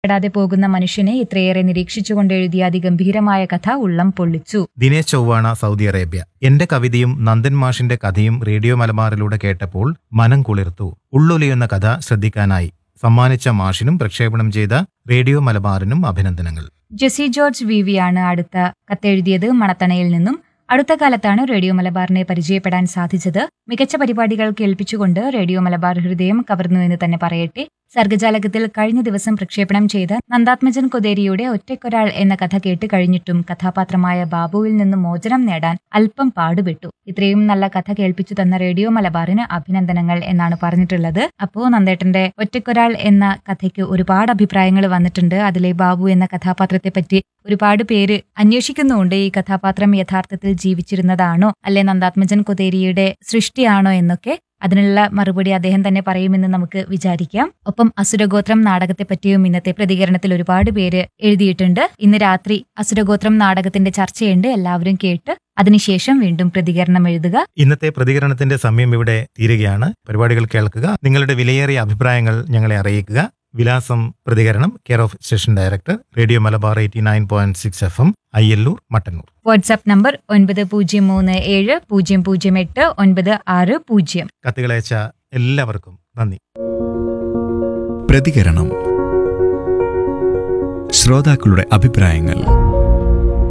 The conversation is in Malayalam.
പ്പെടാതെ പോകുന്ന മനുഷ്യനെ ഇത്രയേറെ നിരീക്ഷിച്ചുകൊണ്ട് എഴുതിയ അതിഗംഭീരമായ കഥ ഉള്ളം പൊള്ളിച്ചു ദിനേശ് ചൊവ്വാണ സൗദി അറേബ്യ എന്റെ കവിതയും നന്ദൻ മാഷിന്റെ കഥയും റേഡിയോ മലബാറിലൂടെ കേട്ടപ്പോൾ മനം കുളിർത്തു ഉള്ളൊലിയുന്ന കഥ ശ്രദ്ധിക്കാനായി സമ്മാനിച്ച മാഷിനും പ്രക്ഷേപണം ചെയ്ത റേഡിയോ മലബാറിനും അഭിനന്ദനങ്ങൾ ജെസി ജോർജ് വി വി ആണ് അടുത്ത കത്തെഴുതിയത് മണത്തണയിൽ നിന്നും അടുത്ത കാലത്താണ് റേഡിയോ മലബാറിനെ പരിചയപ്പെടാൻ സാധിച്ചത് മികച്ച പരിപാടികൾ കേൾപ്പിച്ചുകൊണ്ട് റേഡിയോ മലബാർ ഹൃദയം കവർന്നു എന്ന് തന്നെ പറയട്ടെ സർഗജാലകത്തിൽ കഴിഞ്ഞ ദിവസം പ്രക്ഷേപണം ചെയ്ത നന്ദാത്മജൻ കൊതേരിയുടെ ഒറ്റയ്ക്കൊരാൾ എന്ന കഥ കേട്ട് കഴിഞ്ഞിട്ടും കഥാപാത്രമായ ബാബുവിൽ നിന്ന് മോചനം നേടാൻ അല്പം പാടുപെട്ടു ഇത്രയും നല്ല കഥ കേൾപ്പിച്ചു തന്ന റേഡിയോ മലബാറിന് അഭിനന്ദനങ്ങൾ എന്നാണ് പറഞ്ഞിട്ടുള്ളത് അപ്പോ നന്ദേട്ടന്റെ ഒറ്റയ്ക്കൊരാൾ എന്ന കഥയ്ക്ക് ഒരുപാട് അഭിപ്രായങ്ങൾ വന്നിട്ടുണ്ട് അതിലെ ബാബു എന്ന കഥാപാത്രത്തെ പറ്റി ഒരുപാട് പേര് അന്വേഷിക്കുന്നുണ്ട് ഈ കഥാപാത്രം യഥാർത്ഥത്തിൽ ജീവിച്ചിരുന്നതാണോ അല്ലെ നന്ദാത്മജൻ കൊതേരിയുടെ സൃഷ്ടിയാണോ എന്നൊക്കെ അതിനുള്ള മറുപടി അദ്ദേഹം തന്നെ പറയുമെന്ന് നമുക്ക് വിചാരിക്കാം ഒപ്പം അസുരഗോത്രം നാടകത്തെ പറ്റിയും ഇന്നത്തെ പ്രതികരണത്തിൽ ഒരുപാട് പേര് എഴുതിയിട്ടുണ്ട് ഇന്ന് രാത്രി അസുരഗോത്രം നാടകത്തിന്റെ ചർച്ചയുണ്ട് എല്ലാവരും കേട്ട് അതിനുശേഷം വീണ്ടും പ്രതികരണം എഴുതുക ഇന്നത്തെ പ്രതികരണത്തിന്റെ സമയം ഇവിടെ തീരുകയാണ് പരിപാടികൾ കേൾക്കുക നിങ്ങളുടെ വിലയേറിയ അഭിപ്രായങ്ങൾ ഞങ്ങളെ അറിയിക്കുക വിലാസം പ്രതികരണം care of station director radio Malabar eighty nine point six F M Ayyalloor Mattannur WhatsApp number ഒൻപത് പൂജ്യം മൂന്ന് ഏഴ് പൂജ്യം പൂജ്യം എട്ട് ഒൻപത് ആറ് പൂജ്യം കത്തുകളയച്ച എല്ലാവർക്കും നന്ദി പ്രതികരണം ശ്രോതാക്കളുടെ അഭിപ്രായങ്ങൾ